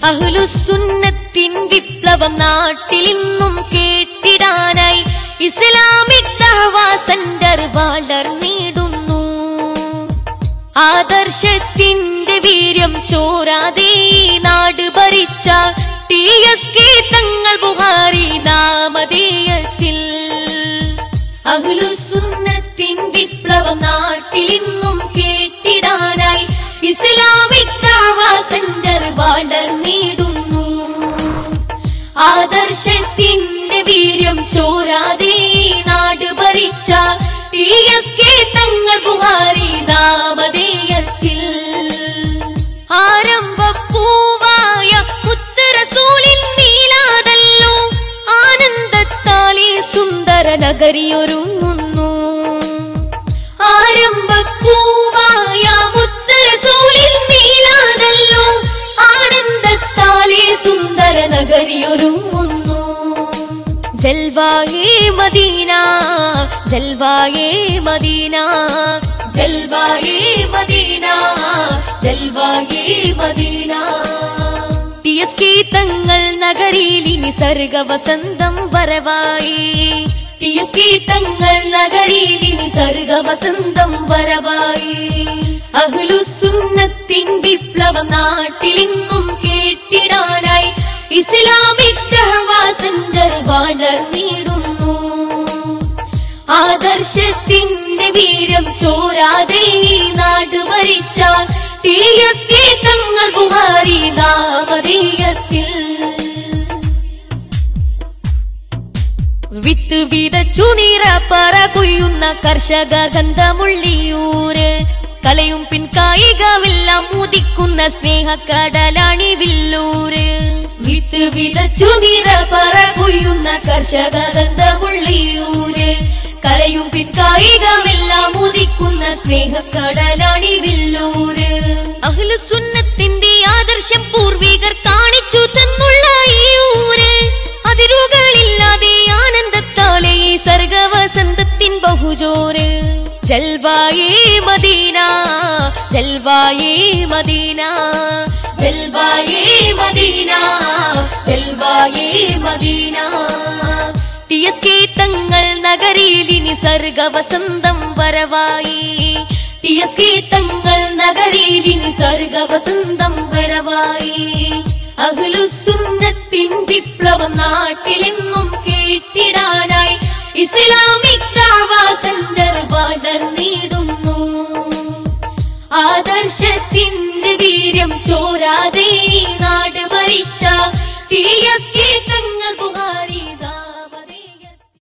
അഹ്ലുസുന്നത്തിൻ വിപ്ലവം നാട്ടിൽ ഇന്നും കേട്ടിടാനായി ഇസ്ലാമിക് ദഅവാ സെന്റർ വളർന്നിടുന്നു ആദർശത്തിന്റെ വീര്യം ചോരാതെ ഈ നാട് ഭരിച്ച ടി എസ് കെ തങ്ങൾ ബുഹാരി നാമധേയത്തിൽ അഹ്ലുസുന്നത്തിൻ വിപ്ലവം നാട്ടിൽ ഇന്നും കേട്ടിടാനായി ഇസ്ലാമിക് ദഅവാ സെന്റർ വളർന്നിടുന്നു ആദർശത്തിന്റെ വീര്യം ചോരാതെ ഈ നാട് ഭരിച്ച ടി എസ് കെ തങ്ങൾ ബുഹാരി നാമധേയത്തിൽ ആരംഭപ്പൂവായ മുത്തറസൂലിൻ മീലാദല്ലോ ആനന്ദത്താലി സുന്ദര നഗരിയൊരുങ്ങുന്നു ആരംഭപ്പൂവായ മുത്തറസൂലിൻ മീലാദല്ലോ ആനന്ദത്താലി സുന്ദര നഗരിയൊരുങ്ങുന്നു ജൽവായേ മദീന ജൽവായേ മദീന ജൽവായേ മദീന ജൽവായേ Medina T S K Thangal നഗരിയിൽ ഇനി സർഗ വസന്തം വരവായി ടി എസ് കെ തങ്ങൾ നഗരിയിൽ ഇനി സർഗ വസന്തം വരവായി അഹ്ലുസുന്നത്തിൻ വിപ്ലവം നാട്ടിലിങ്ങും കേട്ടിടാനായി ഇസ്ലാമിക് ദഅവാ സെന്റർ വളർന്നിടുന്നു ആദർശത്തിന്റെ വീര്യം ചോരാതെ ഈ നാട് ഭരിച്ച ടി എസ് കെ തങ്ങൾ കുമാരി നാമധേയത്തിൽ വിത്ത് വിതച്ചു നിറ പറ കൊയ്യുന്ന കർഷക ഗന്ധമുള്ളിയൂര് കലയും പിൻകായികമെല്ലാം മുതിക്കുന്ന സ്നേഹക്കടലാണി വില്ലൂര് വിത്ത് വിതച്ചു നിറ പറ കൊയ്യുന്ന കർഷക ഗന്ധമുള്ളിയൂര് കലയും പിൻകായികമെല്ലാം മുതിക്കുന്ന സ്നേഹക്കടലാണി വില്ലൂര് അഖിലുസുന്നത്തിന്റെ ആദർശം പൂർവികർ കാണിച്ചു തന്നുള്ള ഈ ഊര് അതിരുകളില്ലാതെ ആനന്ദത്താലെ ഈ സർഗവസന്തത്തിൻ ബഹുജോര് ജൽവായേ മദീന ജൽവായേ മദീന ജൽവായേ മദീന ജൽവായേ Medina T S K Thangal നഗരിയിൽ ഇനി സർഗവസന്തം വരവായി ടി എസ് കെ തങ്ങൾ നഗരിയിൽ ഇനി സർഗവസന്തം വരവായി അഖിലുസുന്നത്തിൻ വിപ്ലവം നാട്ടിലെങ്ങും കേട്ടിടാനായി ഇസ്ലാമിക് ദഅവാ സെന്റർ വളർന്നിടുന്നു ആദർശത്തിന്റെ വീര്യം ചോരാതെ ഈ